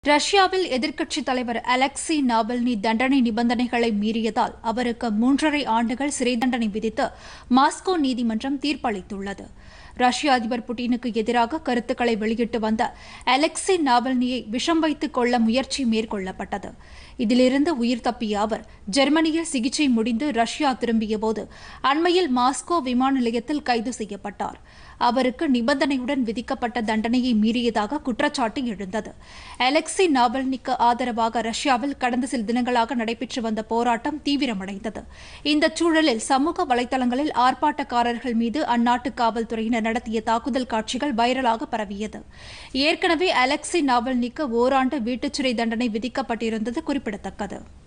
ரஷ்யாவில் எதிர்க்கட்சித் தலைவர் அலெக்சி நாவல்னி தண்டனை நிபந்தனைகளை மீறியதால் அவருக்கு மூன்றரை ஆண்டுகள் சிறை தண்டனை விதித்து மாஸ்கோ நீதிமன்றம் தீர்ப்பளித்துள்ளது ரஷ்ய அதிபர் புட்டினுக்கு எதிராக கருத்துக்களை வெளியிட்டு வந்த அலெக்சி நாவல்னியை விஷம் வைத்துக் கொள்ள முயற்சி மேற்கொள்ளப்பட்டது இதிலிருந்து உயிர் தப்பிய அவர் ஜெர்மனியில் சிகிச்சை முடிந்து ரஷ்யா திரும்பியபோது அண்மையில் மாஸ்கோ விமான நிலையத்தில் கைது செய்யப்பட்டார் அவருக்கு நிபந்தனையுடன் விதிக்கப்பட்ட தண்டனையை மீறியதாக குற்றச்சாட்டு எழுந்தது அலெக்சி நாவல்னிக்கு ஆதரவாக ரஷ்யாவில் கடந்த சில தினங்களாக நடைபெற்று வந்த போராட்டம் தீவிரமடைந்தது இந்த சூழலில் சமூக வலைதளங்களில் ஆர்ப்பாட்டக்காரர்கள் மீது அந்நாட்டு காவல்துறையினர் நடத்திய தாக்குதல் காட்சிகள் வைரலாக பரவியது ஏற்கனவே அலெக்சி நாவல்னிக்கு ஓராண்டு வீட்டுச்சிறை தண்டனை விதிக்கப்பட்டிருந்தது குறிப்பிடத்தக்கது